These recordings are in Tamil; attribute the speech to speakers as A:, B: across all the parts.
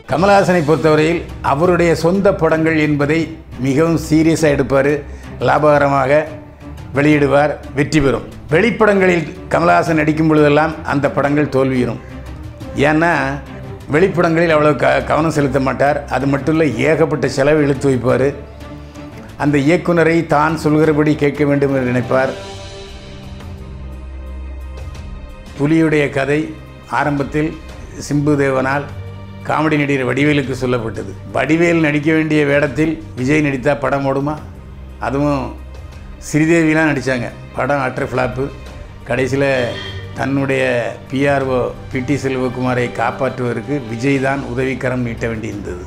A: கமலஹாசனை பொறுத்தவரையில் அவருடைய சொந்த படங்கள் என்பதை மிகவும் சீரியஸாக எடுப்பார் லாபகரமாக வெளியிடுவார் வெற்றி பெறும் வெளிப்படங்களில் கமலஹாசன் நடிக்கும் பொழுதெல்லாம் அந்த படங்கள் தோல்வியுறும் ஏன்னா வெளிப்படங்களில் அவ்வளோ க கவனம் செலுத்த மாட்டார் அது மட்டும் இல்லை ஏகப்பட்ட செலவு இழுத்து வைப்பார் அந்த இயக்குனரை தான் சொல்கிறபடி கேட்க வேண்டும் என்று நினைப்பார் புலியுடைய கதை ஆரம்பத்தில் சிம்பு தேவனால் காமெடி நடிகர் வடிவேலுக்கு சொல்லப்பட்டது வடிவேல் நடிக்க வேண்டிய வேடத்தில் விஜய் நடித்தா படம் ஓடுமா அதுவும் ஸ்ரீதேவிலாம் நடித்தாங்க படம் அட்டர் ஃப்ளாப்பு கடைசியில் தன்னுடைய பிஆர்ஓ பிடி செல்வகுமாரை காப்பாற்றுவதற்கு விஜய் தான் உதவிக்கரம் நீட்ட வேண்டியிருந்தது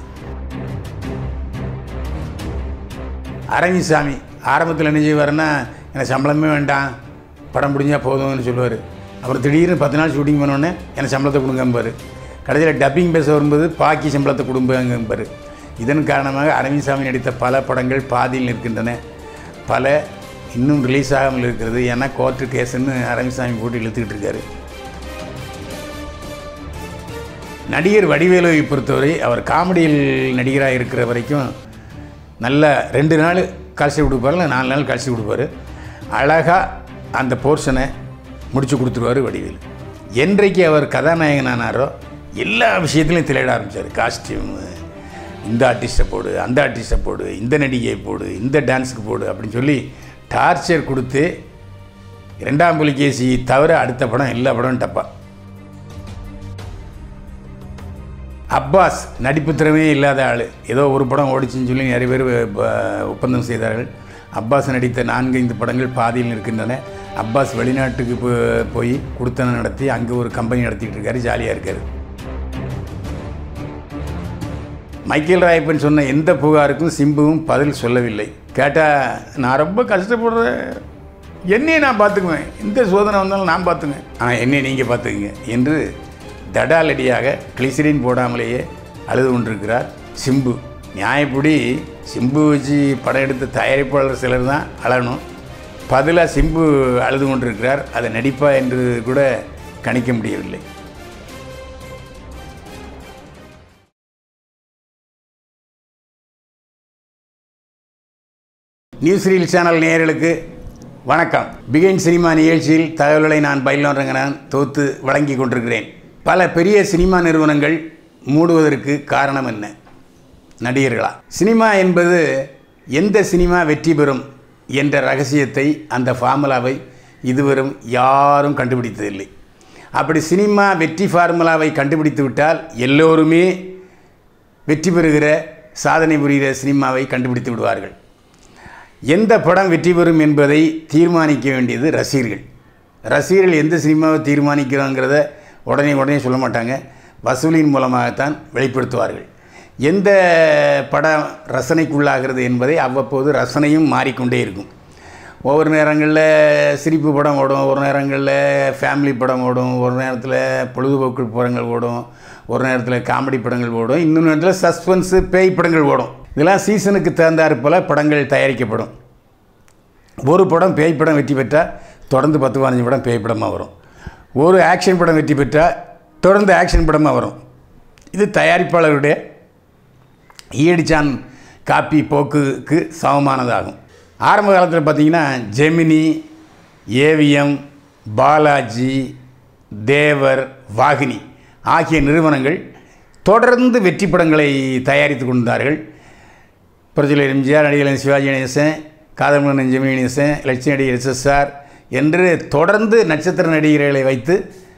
A: அரவிந்த்சாமி ஆரம்பத்தில் என்ன செய்வாருன்னா எனக்கு சம்பளமே வேண்டாம் படம் முடிஞ்சால் போதும்னு சொல்லுவார் அப்புறம் திடீர்னு பத்து நாள் ஷூட்டிங் பண்ணோடனே எனக்கு சம்பளத்தை கொடுங்கம்பார் கடைசியில் டப்பிங் பேச வரும்போது பாக்கி சம்பளத்தை கொடுங்கம்பார் இதன் காரணமாக அரவிந்த்சாமி நடித்த பல படங்கள் பாதியில் இருக்கின்றன பல இன்னும் ரிலீஸ் ஆகாமல் இருக்கிறது ஏன்னா கோர்ட்டு கேஸுன்னு அரவிந்த்சாமி போட்டு இழுத்துக்கிட்டு இருக்காரு நடிகர் வடிவேலுவை பொறுத்தவரை அவர் காமெடியில் நடிகராக இருக்கிற வரைக்கும் நல்ல ரெண்டு நாள் கழிச்சு கொடுப்பார் இல்லை நாலு நாள் கழிச்சு கொடுப்பாரு அழகாக அந்த போர்ஷனை முடிச்சு கொடுத்துருவார் வடிவேல் என்றைக்கு அவர் கதாநாயகனானாரோ எல்லா விஷயத்துலையும் திளையிட ஆரம்பித்தார் காஸ்டியூமு இந்த ஆர்டிஸ்ட்டை போடு அந்த ஆர்டிஸ்ட்டை போடு இந்த நடிகையை போடு இந்த டான்ஸுக்கு போடு அப்படின்னு சொல்லி டார்ச்சர் கொடுத்து இரண்டாம் புலிகேசி தவிர அடுத்த படம் எல்லா படமும் டப்பா அப்பாஸ் நடிப்பு திறமையே இல்லாத ஆள் ஏதோ ஒரு படம் ஓடிச்சுன்னு சொல்லி நிறைய பேர் ப- ஒப்பந்தம் செய்தார்கள் அப்பாஸ் நடித்த நான்கு ஐந்து படங்கள் பாதியில் இருக்கின்றன அப்பாஸ் வெளிநாட்டுக்கு போ- போய் கொடுத்தன நடத்தி அங்கே ஒரு கம்பெனி நடத்திட்டு இருக்காரு ஜாலியாக இருக்காரு மைக்கேல் ராயப்பன் சொன்ன எந்த புகாருக்கும் சிம்புவும் பதில் சொல்லவில்லை கேட்டால் நான் ரொம்ப கஷ்டப்படுறேன் என்னையை நான் பார்த்துக்குவேன் இந்த சோதனை வந்தாலும் நான் பார்த்துக்குவேன் ஆனால் என்னை நீங்கள் பார்த்துக்குங்க என்று தடாலடியாக கிளிசரின் போடாமலேயே அழுது கொண்டிருக்கிறார் சிம்பு நியாயப்படி சிம்பு வச்சு படம் எடுத்த தயாரிப்பாளர் சிலர் தான் அழணும் பதிலாக சிம்பு அழுது கொண்டிருக்கிறார் அதை நடிப்பா என்று கூட கணிக்க முடியவில்லை நியூஸ் ரீல் சேனல் நேயர்களுக்கு வணக்கம் பிகைன் சினிமா நிகழ்ச்சியில் தகவல்களை நான் பயிலோன் ரங்கநாதன் தொகுத்து வழங்கி கொண்டிருக்கிறேன் பல பெரிய சினிமா நிறுவனங்கள் மூடுவதற்கு காரணம் என்ன நடிகர்களா சினிமா என்பது எந்த சினிமா வெற்றி பெறும் என்ற ரகசியத்தை அந்த ஃபார்முலாவை இதுவரும் யாரும் கண்டுபிடித்ததில்லை அப்படி சினிமா வெற்றி ஃபார்முலாவை கண்டுபிடித்து விட்டால் எல்லோருமே வெற்றி பெறுகிற சாதனை புரிகிற சினிமாவை கண்டுபிடித்து விடுவார்கள் எந்த படம் வெற்றி பெறும் என்பதை தீர்மானிக்க வேண்டியது ரசிகர்கள் ரசிகர்கள் எந்த சினிமாவை தீர்மானிக்கிறோங்கிறத உடனே உடனே சொல்ல மாட்டாங்க வசூலின் மூலமாகத்தான் வெளிப்படுத்துவார்கள் எந்த படம் ரசனைக்குள்ளாகிறது என்பதை அவ்வப்போது ரசனையும் மாறிக்கொண்டே இருக்கும் ஒவ்வொரு நேரங்களில் சிரிப்பு படம் ஓடும் ஒரு நேரங்களில் ஃபேமிலி படம் ஓடும் ஒரு நேரத்தில் பொழுதுபோக்கு படங்கள் ஓடும் ஒரு நேரத்தில் காமெடி படங்கள் ஓடும் இன்னொரு நேரத்தில் சஸ்பென்ஸு பேய் படங்கள் ஓடும் இதெல்லாம் சீசனுக்கு தகுந்தாற் போல் படங்கள் தயாரிக்கப்படும் ஒரு படம் பேய் படம் வெற்றி பெற்றால் தொடர்ந்து பத்து பதினஞ்சு படம் பேய் படமாக வரும் ஒரு ஆக்ஷன் படம் வெற்றி பெற்றால் தொடர்ந்து ஆக்ஷன் படமாக வரும் இது தயாரிப்பாளருடைய ஈடிச்சான் காப்பி போக்குக்கு சமமானதாகும் ஆரம்ப காலத்தில் பார்த்தீங்கன்னா ஜெமினி ஏவிஎம் பாலாஜி தேவர் வாகினி ஆகிய நிறுவனங்கள் தொடர்ந்து வெற்றி படங்களை தயாரித்து கொண்டார்கள் புரட்சியில் எம்ஜிஆர் நடிகர் சிவாஜி கணேசன் காதல்மன் ஜெமினி கணேசன் லட்சுமி நடிகர் எஸ்எஸ்ஆர் என்று தொடர்ந்து நட்சத்திர நடிகர்களை வைத்து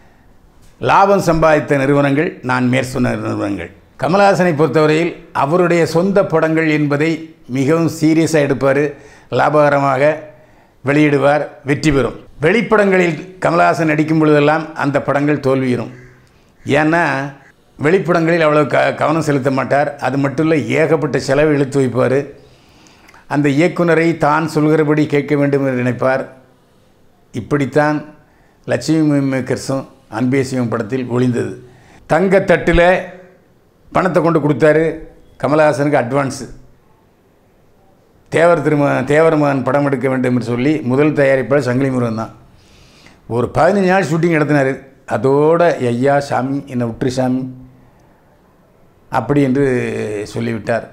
A: லாபம் சம்பாதித்த நிறுவனங்கள் நான் மேற் சொன்ன நிறுவனங்கள் கமலஹாசனை பொறுத்தவரையில் அவருடைய சொந்த படங்கள் என்பதை மிகவும் சீரியஸாக எடுப்பார் லாபகரமாக வெளியிடுவார் வெற்றி பெறும் வெளிப்படங்களில் கமலஹாசன் நடிக்கும் பொழுதெல்லாம் அந்த படங்கள் தோல்வியுறும் ஏன்னா வெளிப்படங்களில் அவ்வளோ க கவனம் செலுத்த மாட்டார் அது மட்டும் இல்லை ஏகப்பட்ட செலவு இழுத்து வைப்பார் அந்த இயக்குனரை தான் சொல்கிறபடி கேட்க வேண்டும் என்று நினைப்பார் இப்படித்தான் லட்சுமி மேக்கர்ஸும் அன்பே சிவம் படத்தில் ஒளிந்தது தங்கத்தட்டில் பணத்தை கொண்டு கொடுத்தாரு கமலஹாசனுக்கு அட்வான்ஸு தேவர் திரும தேவர் மகன் படம் எடுக்க வேண்டும் என்று சொல்லி முதல் தயாரிப்பாளர் சங்கிலி முருகன் தான் ஒரு பதினஞ்சு நாள் ஷூட்டிங் நடத்தினார் அதோட ஐயா சாமி என்னை விட்டுரு சாமி அப்படி என்று சொல்லிவிட்டார்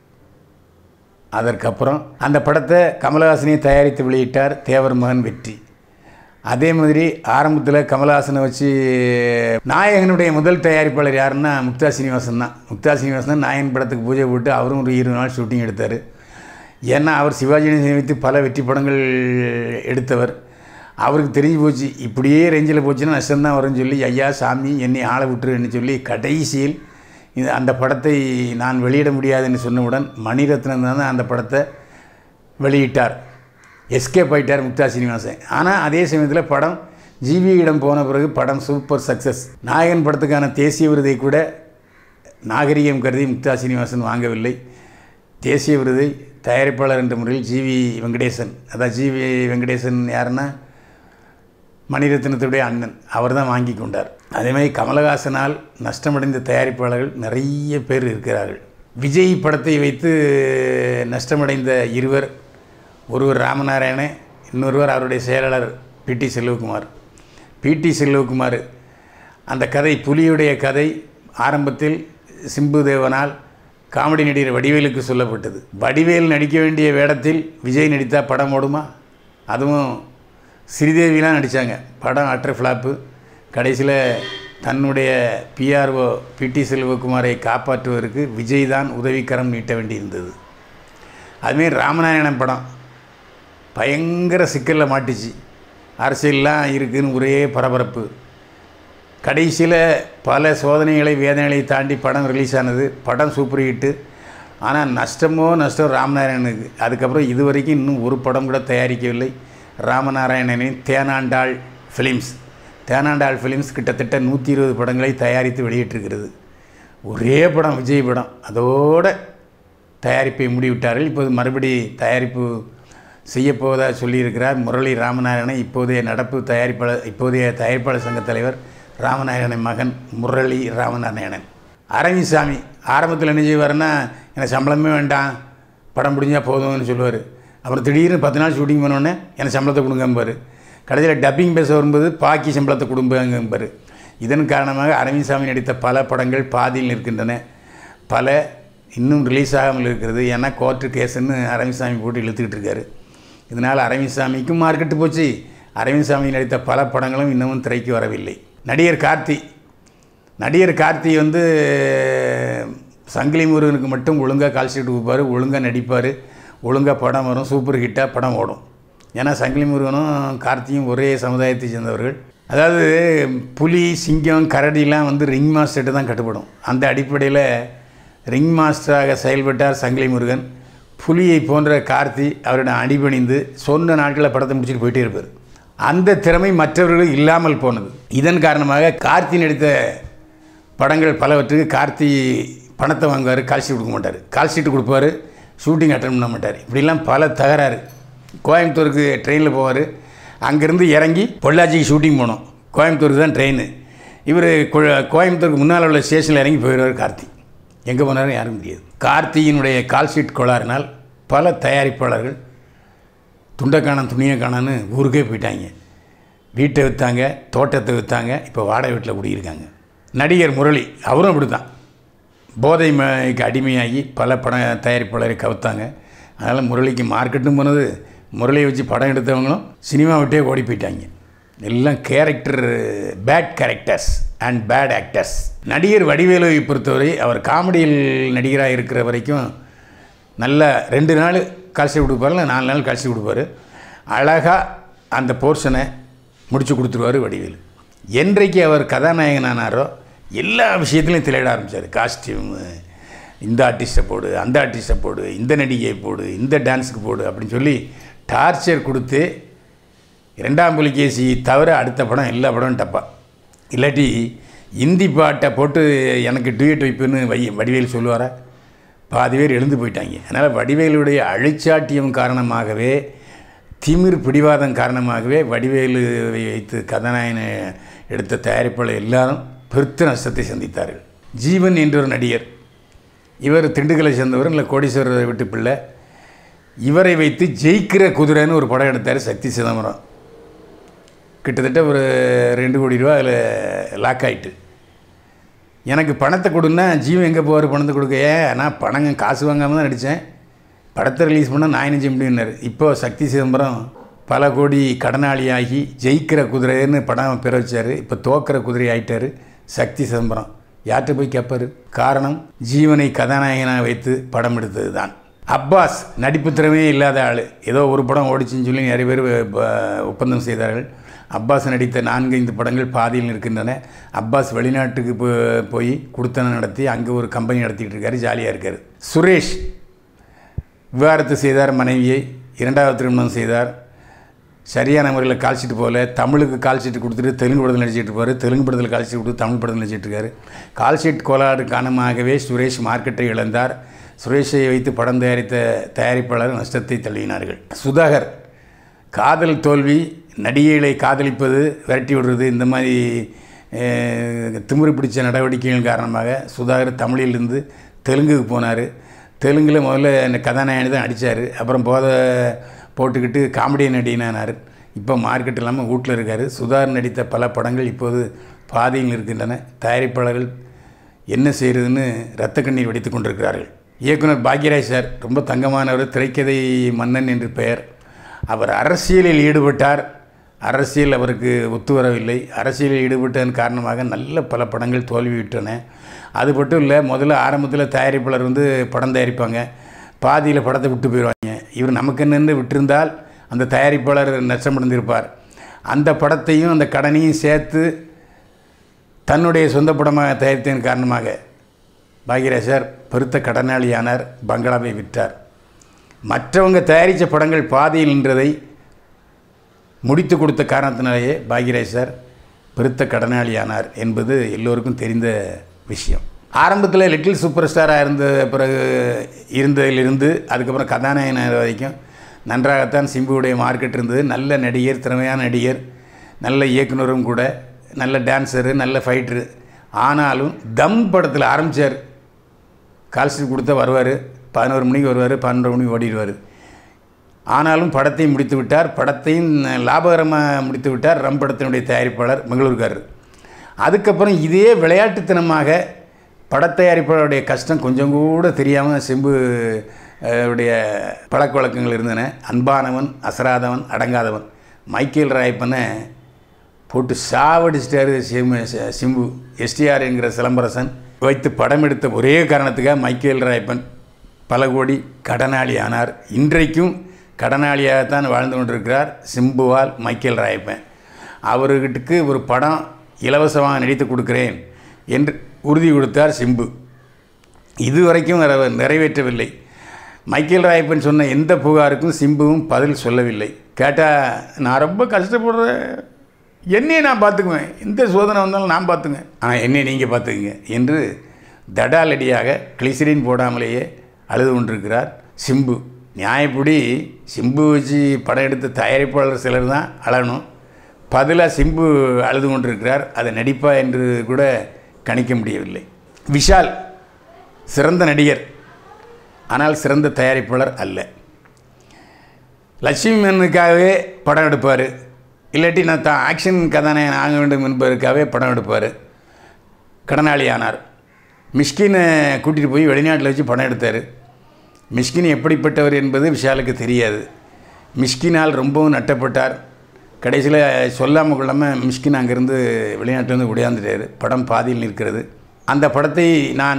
A: அதற்கப்புறம் அந்த படத்தை கமலஹாசனே தயாரித்து வெளியிட்டார் தேவர் மகன் வெற்றி அதே மாதிரி ஆரம்பத்தில் கமலஹாசனை வச்சு நாயகனுடைய முதல் தயாரிப்பாளர் யாருன்னா முக்தா சீனிவாசன் தான் முக்தா சீனிவாசன் தான் நாயகன் படத்துக்கு பூஜை போட்டு அவரும் ஒரு இருபது நாள் ஷூட்டிங் எடுத்தார் ஏன்னா அவர் சிவாஜி வைத்து பல வெற்றி படங்கள் எடுத்தவர் அவருக்கு தெரிஞ்சு போச்சு இப்படியே ரேஞ்சில் போச்சுன்னா நஷ்டம்தான் வரும்னு சொல்லி ஐயா சாமி என்னை ஆளை விட்டுருன்னு சொல்லி கடைசியில் இது அந்த படத்தை நான் வெளியிட முடியாதுன்னு சொன்னவுடன் மணிரத்னம் தான் அந்த படத்தை வெளியிட்டார் எஸ்கேப் ஆயிட்டார் முக்தா சீனிவாசன் ஆனால் அதே சமயத்தில் படம் ஜிவியிடம் போன பிறகு படம் சூப்பர் சக்ஸஸ் நாயகன் படத்துக்கான தேசிய விருதை கூட நாகரிகம் கருதி முக்தா சீனிவாசன் வாங்கவில்லை தேசிய விருதை தயாரிப்பாளர் என்ற முறையில் ஜிவி வெங்கடேசன் அதான் ஜிவி வெங்கடேசன் யாருன்னா மணிரத்னத்துடைய அண்ணன் அவர் தான் வாங்கி கொண்டார் அதேமாதிரி கமலஹாசனால் நஷ்டமடைந்த தயாரிப்பாளர்கள் நிறைய பேர் இருக்கிறார்கள் விஜய் படத்தை வைத்து நஷ்டமடைந்த இருவர் ஒருவர் ராமநாராயணன் இன்னொருவர் அவருடைய செயலாளர் பிடி செல்வகுமார் பிடி செல்வகுமார் அந்த கதை புலியுடைய கதை ஆரம்பத்தில் சிம்பு தேவனால் காமெடி நடிகர் வடிவேலுக்கு சொல்லப்பட்டது வடிவேல் நடிக்க வேண்டிய வேடத்தில் விஜய் நடித்தா படம் ஓடுமா அதுவும் ஸ்ரீதேவிலாம் நடித்தாங்க படம் அற்ற ஃப்ளாப்பு கடைசியில் தன்னுடைய பிஆர்ஓ பிடி செல்வகுமாரை காப்பாற்றுவதற்கு விஜய் தான் உதவிக்கரம் நீட்ட வேண்டியிருந்தது அதுமாரி ராமநாராயணன் படம் பயங்கர சிக்கலில் மாட்டுச்சு அரசியல்லாம் இருக்குதுன்னு ஒரே பரபரப்பு கடைசியில் பல சோதனைகளை வேதனைகளை தாண்டி படம் ரிலீஸ் ஆனது படம் சூப்பர் ஹிட்டு ஆனால் நஷ்டமோ நஷ்டம் ராமநாராயணனுக்கு அதுக்கப்புறம் இது வரைக்கும் இன்னும் ஒரு படம் கூட தயாரிக்கவில்லை ராமநாராயணனின் தேனாண்டாள் ஃபிலிம்ஸ் தேனாண்டாள் ஃபிலிம்ஸ் கிட்டத்தட்ட நூற்றி இருபது படங்களை தயாரித்து வெளியிட்டிருக்கிறது ஒரே படம் விஜய் படம் அதோட தயாரிப்பை முடிவிட்டார்கள் இப்போது மறுபடி தயாரிப்பு செய்யப்போவதாக சொல்லியிருக்கிறார் முரளி ராமநாராயணன் இப்போதைய நடப்பு தயாரிப்பாளர் இப்போதைய தயாரிப்பாளர் சங்க தலைவர் ராமநாராயணன் மகன் முரளி ராமநாராயணன் அரவிந்த்சாமி ஆரம்பத்தில் என்ன செய்வார்னா எனக்கு சம்பளமே வேண்டாம் படம் முடிஞ்சால் போதும்னு சொல்லுவார் அப்புறம் திடீர்னு பத்து நாள் ஷூட்டிங் பண்ணோடனே எனக்கு சம்பளத்தை கொடுங்கம்பார் கடைசியில் டப்பிங் பேச வரும்போது பாக்கி சம்பளத்தை கொடுங்கம்பார் இதன் காரணமாக அரவிந்த்சாமி நடித்த பல படங்கள் பாதியில் இருக்கின்றன பல இன்னும் ரிலீஸ் ஆகாமல் இருக்கிறது ஏன்னா கோர்ட்டு கேஸுன்னு அரவிந்த்சாமி போட்டு இழுத்துக்கிட்டு இருக்காரு இதனால் அரவிந்த்சாமிக்கும் மார்க்கெட்டு போச்சு அரவிந்த்சாமி நடித்த பல படங்களும் இன்னமும் திரைக்கு வரவில்லை நடிகர் கார்த்தி நடிகர் கார்த்தி வந்து சங்கிலி முருகனுக்கு மட்டும் ஒழுங்காக கால் ஷீட் கொடுப்பார் ஒழுங்காக நடிப்பார் ஒழுங்காக படம் வரும் சூப்பர் ஹிட்டாக படம் ஓடும் ஏன்னா சங்கிலி முருகனும் கார்த்தியும் ஒரே சமுதாயத்தை சேர்ந்தவர்கள் அதாவது புலி சிங்கம் கரடிலாம் வந்து ரிங் மாஸ்டர்கிட்ட தான் கட்டுப்படும் அந்த அடிப்படையில் ரிங் மாஸ்டராக செயல்பட்டார் சங்கிலி முருகன் புலியை போன்ற கார்த்தி அவரிடம் அடிபணிந்து சொன்ன நாட்களில் படத்தை முடிச்சுட்டு போயிட்டே இருப்பார் அந்த திறமை மற்றவர்களுக்கு இல்லாமல் போனது இதன் காரணமாக கார்த்தி நடித்த படங்கள் பலவற்றுக்கு கார்த்தி பணத்தை வாங்குவார் கால் ஷீட் கொடுக்க மாட்டார் கால் ஷீட்டு கொடுப்பாரு ஷூட்டிங் அட்டன் பண்ண மாட்டார் இப்படிலாம் பல தகராறு கோயம்புத்தூருக்கு ட்ரெயினில் போவார் அங்கேருந்து இறங்கி பொள்ளாச்சிக்கு ஷூட்டிங் போனோம் கோயம்புத்தூருக்கு தான் ட்ரெயின் இவர் கோயம்புத்தூருக்கு முன்னால் உள்ள ஸ்டேஷனில் இறங்கி போயிடுவார் கார்த்தி எங்கே போனாலும் யாரும் முடியாது கார்த்தியினுடைய கால் ஷீட் கோளாறினால் பல தயாரிப்பாளர்கள் துண்டை காணான் துணியை காணான்னு ஊருக்கே போயிட்டாங்க வீட்டை விற்றாங்க தோட்டத்தை விற்றாங்க இப்போ வாடகை வீட்டில் குடியிருக்காங்க நடிகர் முரளி அவரும் அப்படி தான் போதை மயக்கு அடிமையாகி பல பட தயாரிப்பாளரை கவுத்தாங்க அதனால் முரளிக்கு மார்க்கெட்டும் போனது முரளியை வச்சு படம் எடுத்தவங்களும் சினிமா விட்டே ஓடி போயிட்டாங்க எல்லாம் character bad characters and bad actors நடிகர் வடிவேலுவை பொறுத்தவரை அவர் காமெடியில் நடிகராக இருக்கிற வரைக்கும் நல்ல ரெண்டு நாள் கழிச்சு கொடுப்பாரு இல்லை நாலு நாள் கழிச்சு கொடுப்பாரு அழகாக அந்த போர்ஷனை முடித்து கொடுத்துருவார் வடிவேலு என்றைக்கு அவர் கதாநாயகனானாரோ எல்லா விஷயத்துலையும் திளையிட ஆரம்பித்தார் காஸ்டியூமு இந்த ஆர்டிஸ்ட்டை போடு அந்த ஆர்டிஸ்ட்டை போடு இந்த நடிகையை போடு இந்த டான்ஸுக்கு போடு அப்படின்னு சொல்லி டார்ச்சர் கொடுத்து இரண்டாம் புலிகேசி தவிர அடுத்த படம் எல்லா படமும் டப்பா இல்லாட்டி இந்தி பாட்டை போட்டு எனக்கு டூயட் வைப்புன்னு வை வடிவேல் சொல்லுவாரா பாதி பேர் எழுந்து போயிட்டாங்க அதனால் வடிவேலுடைய அழிச்சாட்டியம் காரணமாகவே திமிர் பிடிவாதம் காரணமாகவே வடிவேலு வைத்து கதாநாயகனை எடுத்த தயாரிப்பாளர் எல்லாரும் பெருத்த நஷ்டத்தை சந்தித்தார்கள் ஜீவன் என்ற ஒரு நடிகர் இவர் திண்டுக்கலை சேர்ந்தவர் இல்லை கோடீஸ்வரர் வீட்டு பிள்ளை இவரை வைத்து ஜெயிக்கிற குதிரைன்னு ஒரு படம் எடுத்தார் சக்தி சிதம்பரம் கிட்டத்தட்ட ஒரு ரெண்டு கோடி ரூபா அதில் லாக் ஆயிட்டு எனக்கு பணத்தை கொடுன்னா ஜீவன் எங்கே போவார் பணத்தை கொடுக்க ஏன் நான் பணங்க காசு வாங்காமல் தான் நடித்தேன் படத்தை ரிலீஸ் பண்ணால் நான் என்ன செய்ய முடியும்னாரு இப்போ சக்தி சிதம்பரம் பல கோடி கடனாளியாகி ஜெயிக்கிற குதிரைன்னு படம் பெற வச்சார் இப்போ தோக்கிற குதிரை ஆயிட்டார் சக்தி சிதம்பரம் யார்கிட்ட போய் கேட்பார் காரணம் ஜீவனை கதாநாயகனாக வைத்து படம் எடுத்தது தான் அப்பாஸ் நடிப்பு திறமையே இல்லாத ஆள் ஏதோ ஒரு படம் ஓடிச்சுன்னு சொல்லி நிறைய பேர் ப- ஒப்பந்தம் செய்தார்கள் அப்பாஸ் நடித்த நான்கைந்து படங்கள் பாதியில் இருக்கின்றன அப்பாஸ் வெளிநாட்டுக்கு போ- போய் குடுத்தன நடத்தி அங்கே ஒரு கம்பெனி நடத்திட்டு இருக்காரு ஜாலியாக இருக்கார் சுரேஷ் விவாகரத்து செய்தார் மனைவியை இரண்டாவது திருமணம் செய்தார் சரியான முறையில் கால்ஷீட் போகல தமிழுக்கு கால்ஷீட் கொடுத்துட்டு தெலுங்கு படத்தில் நடிச்சிட்டு இருப்பார் தெலுங்கு படத்தில் கால்ஷீட் கொடுத்து தமிழ் படத்தில் நடிச்சிட்டு இருக்காரு கால்ஷீட் கோளாறு காரணமாகவே சுரேஷ் மார்க்கெட்டை இழந்தார் சுரேஷை வைத்து படம் தயாரித்த தயாரிப்பாளர் நஷ்டத்தை தள்ளினார்கள் சுதாகர் காதல் தோல்வி நடிகைகளை காதலிப்பது விரட்டி விடுறது இந்த மாதிரி அஹ், திமிரு பிடிச்ச நடவடிக்கைகள் காரணமாக சுதாகர் தமிழிலிருந்து தெலுங்குக்கு போனார் தெலுங்கில் முதல்ல இந்த கதாநாயகனை தான் நடித்தார் அப்புறம் போதை போட்டுக்கிட்டு காமெடி நடிகனானார் இப்போ மார்க்கெட் இல்லாமல் வீட்டில் இருக்கார் சுதாகர் நடித்த பல படங்கள் இப்போது பாதியில் இருக்கின்றன தயாரிப்பாளர்கள் என்ன செய்கிறதுன்னு ரத்த கண்ணீர் வடித்து கொண்டிருக்கிறார்கள் இயக்குனர் பாக்யராஜ் சார் ரொம்ப தங்கமானவர் திரைக்கதை மன்னன் என்று பெயர் அவர் அரசியலில் ஈடுபட்டார் அரசியல் அவருக்கு ஒத்து வரவில்லை அரசியலில் ஈடுபட்டதன் காரணமாக நல்ல பல படங்கள் தோல்வியுற்றன அது மட்டும் இல்லை முதல்ல ஆரம்பத்தில் தயாரிப்பாளர் வந்து படம் தயாரிப்பாங்க பாதியில் படத்தை விட்டு போயிடுவாங்க இவர் நமக்கு என்னென்னு விட்டிருந்தால் அந்த தயாரிப்பாளர் நஷ்டமடைந்திருப்பார் அந்த படத்தையும் அந்த கடனையும் சேர்த்து தன்னுடைய சொந்த படமாக தயாரித்ததன் காரணமாக பாக்யராஜ் சார் பெருத்த கடனாளியானார் பங்களாவை விற்றார் மற்றவங்க தயாரித்த படங்கள் பாதியில் நின்றதை முடித்து கொடுத்த காரணத்தினாலேயே பாக்யராஜ் சார் பெருத்த கடனாளியானார் என்பது எல்லோருக்கும் தெரிந்த விஷயம் ஆரம்பத்தில் லிட்டில் சூப்பர் ஸ்டாராக இருந்த பிறகு இருந்ததிலிருந்து அதுக்கப்புறம் கதாநாயகன் வரைக்கும் நன்றாகத்தான் சிம்புவுடைய மார்க்கெட் இருந்தது நல்ல நடிகர் திறமையான நடிகர் நல்ல இயக்குனரும் கூட நல்ல டான்ஸரு நல்ல ஃபைட்ரு ஆனாலும் தம் படத்தில் ஆரம்பித்தார் கால்ஷீட் கொடுத்தா வருவார் பதினோரு மணிக்கு வருவார் பன்னெண்டு மணிக்கு ஓடிடுவார் ஆனாலும் படத்தை முடித்து விட்டார் படத்தையும் லாபகரமாக முடித்து விட்டார் ரம் படத்தினுடைய தயாரிப்பாளர் பெங்களூர்காரர் அதுக்கப்புறம் இதே விளையாட்டுத்தனமாக படத்தயாரிப்பாளருடைய கஷ்டம் கொஞ்சம் கூட தெரியாமல் செம்பு அஹ், உடைய பழக்க வழக்கங்கள் இருந்தன அன்பானவன் அசராதவன் அடங்காதவன் மைக்கேல் ராயப்பனை போட்டு சாவடிச்சிட்டாரு சிம்பு சிம்பு எஸ்டிஆர் என்கிற சிலம்பரசன் வைத்து படம் எடுத்த ஒரே காரணத்துக்காக மைக்கேல் ராயப்பன் பல கோடி கடனாளி ஆனார் இன்றைக்கும் கடனாளியாகத்தான் வாழ்ந்து கொண்டிருக்கிறார் சிம்புவால் மைக்கேல் ராயப்பன் அவர்கிட்டக்கு ஒரு படம் இலவசமாக நடித்து கொடுக்கிறேன் என்று உறுதி கொடுத்தார் சிம்பு இதுவரைக்கும் அவர் நிறைவேற்றவில்லை மைக்கேல் ராயப்பன் சொன்ன எந்த புகாருக்கும் சிம்புவும் பதில் சொல்லவில்லை கேட்டால் நான் ரொம்ப கஷ்டப்படுறேன் என்னையை நான் பார்த்துக்குவேன் எந்த சோதனை வந்தாலும் நான் பார்த்துங்க ஆனால் என்னை நீங்கள் பார்த்துக்குங்க என்று தடாலடியாக கிளிசரின் போடாமலேயே அழுது கொண்டிருக்கிறார் சிம்பு நியாயப்படி சிம்பு வச்சு படம் எடுத்த தயாரிப்பாளர் சிலர் தான் அழணும் பதிலாக சிம்பு அழுது கொண்டிருக்கிறார் அதை நடிப்பா என்று கூட கணிக்க முடியவில்லை விஷால் சிறந்த நடிகர் ஆனால் சிறந்த தயாரிப்பாளர் அல்ல லட்சுமி மேனனுக்காகவே படம் எடுப்பார் இல்லாட்டி நான் தான் ஆக்ஷன் கதாநாயகன் ஆக வேண்டும் என்பதற்காகவே படம் எடுப்பார் கடனாளி ஆனார் மிஷ்கினை கூட்டிகிட்டு போய் வெளிநாட்டில் வச்சு படம் எடுத்தார் மிஷ்கின் எப்படிப்பட்டவர் என்பது விஷாலுக்கு தெரியாது மிஷ்கினால் ரொம்பவும் நட்டப்பட்டார் கடைசியில் சொல்லாமல் கொள்ளாமல் மிஷ்கின் அங்கேருந்து வெளிநாட்டிலேருந்து ஒடியாந்துட்டார் படம் பாதியில் நிற்கிறது அந்த படத்தை நான்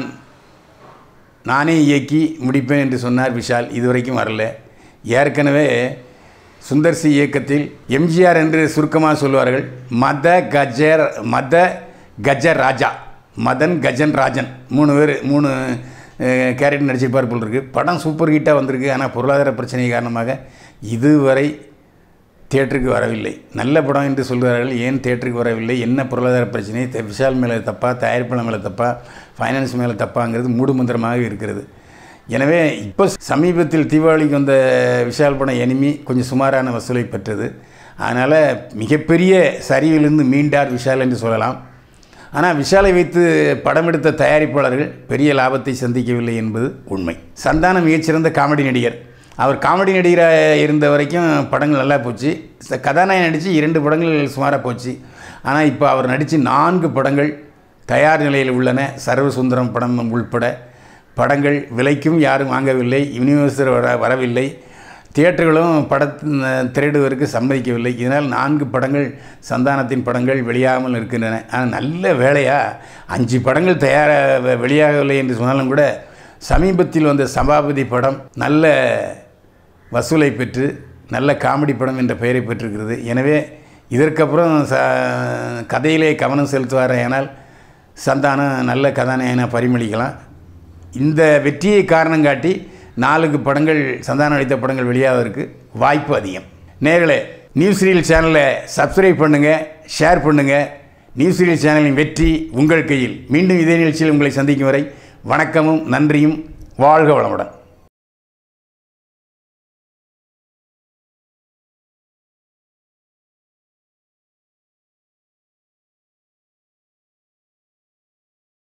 A: நானே இயக்கி முடிப்பேன் என்று சொன்னார் விஷால் இதுவரைக்கும் வரல ஏற்கனவே சுந்தர்சி இயக்கத்தில் எம்ஜிஆர் என்று சுருக்கமாக சொல்வார்கள் மத கஜர் மத கஜ ராஜா மதன் கஜன் ராஜன் மூணு பேர் மூணு கேரக்டர் நடிச்சிருப்பார் போல் இருக்கு படம் சூப்பர் ஹிட்டாக வந்திருக்கு ஆனால் பொருளாதார பிரச்சனை காரணமாக இதுவரை தியேட்டருக்கு வரவில்லை நல்ல படம் என்று சொல்கிறார்கள் ஏன் தியேட்டருக்கு வரவில்லை என்ன பொருளாதார பிரச்சனை த- விஷால் மேலே தப்பா தயாரிப்பாளர் மேலே தப்பா ஃபைனான்ஸ் மேலே தப்பாங்கிறது மூடுமந்திரமாக இருக்கிறது எனவே இப்போ சமீபத்தில் தீபாவளிக்கு வந்த விஷால் படம் எனிமி கொஞ்சம் சுமாரான வசூலை பெற்றது அதனால் மிகப்பெரிய சரிவிலிருந்து மீண்டார் விஷால் என்று சொல்லலாம் ஆனால் விஷாலை வைத்து படம் எடுத்த தயாரிப்பாளர்கள் பெரிய லாபத்தை சந்திக்கவில்லை என்பது உண்மை சந்தானம் மிகச்சிறந்த காமெடி நடிகர் அவர் காமெடி நடிகராக இருந்த வரைக்கும் படங்கள் நல்லா போச்சு ச- கதாநாயகன் நடித்து இரண்டு படங்கள் சுமாராக போச்சு ஆனால் இப்போ அவர் நடித்து நான்கு படங்கள் தயார் நிலையில் உள்ளன சர்வசுந்தரம் படம் உள்பட படங்கள் விலைக்கும் யாரும் வாங்கவில்லை யூனிவர்சல் வர வரவில்லை தியேட்டர்களும் பட திரையிடுவதற்கு சம்மதிக்கவில்லை இதனால் நான்கு படங்கள் சந்தானத்தின் படங்கள் வெளியாகாமல் இருக்கின்றன ஆனால் நல்ல வேலையாக அஞ்சு படங்கள் தயார வெ- வெளியாகவில்லை என்று சொன்னாலும் கூட சமீபத்தில் வந்த சபாபதி படம் நல்ல வசூலை பெற்று நல்ல காமெடி படம் என்ற பெயரை பெற்றிருக்கிறது எனவே இதற்கப்புறம் ச கதையிலே கவனம் செலுத்துவாரேயானால் சந்தானம் நல்ல கதாநாயகனாக பரிமளிக்கலாம் இந்த வெற்றியை காரணம் காட்டி நான்கு படங்கள் சந்தானம் நடித்த படங்கள் வெளியாவதற்கு வாய்ப்பு அதிகம் நேர்களே நியூஸ் ரீல் சேனலை சப்ஸ்கிரைப் பண்ணுங்கள் ஷேர் பண்ணுங்கள் நியூஸ் ரீல் சேனலின் வெற்றி உங்கள் கையில் மீண்டும் இதே நிகழ்ச்சியில் உங்களை சந்திக்கும் வரை வணக்கமும் நன்றியும் வாழ்க வளமுடன்